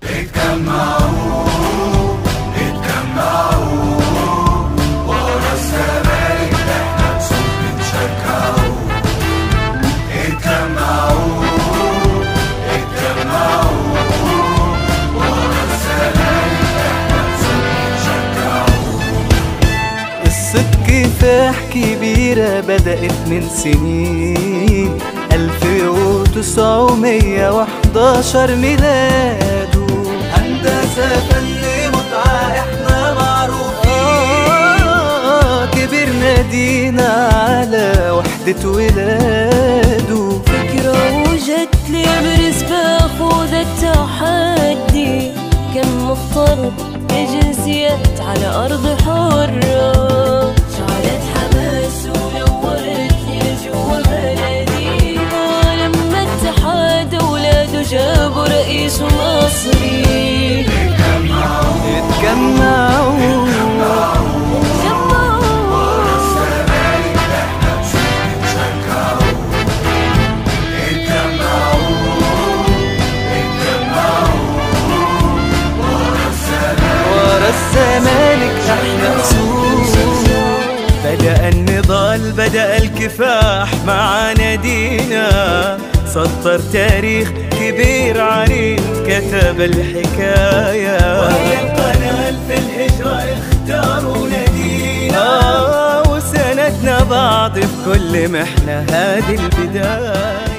اتجمعوا اتجمعوا ورا الزمالك احنا نصوت بنشجعه اتجمعوا اتجمعوا ورا الزمالك احنا نصوت بنشجعه قصة كفاح كبيرة بدأت من سنين 1911 ميلاده هندسة فن متعة احنا معروفين آه كبرنا دينا على وحدة ولاده فكرة وجت لي برز باخذ التحدي كم مفترض بجنسيات على أرض حرة شعلت حماس ونورت لي جوا بلدي لما اتحاد أولاده جابوا رئيس مصري اتجمعوا ورا الزمالك احنا اسود بدأ النضال بدأ الكفاح مع نادينا سطر تاريخ كبير عريض كتب الحكاية وهي القناة في الهجرة اختاروا نادينا آه وسندنا بعض في كل محنة هذه البداية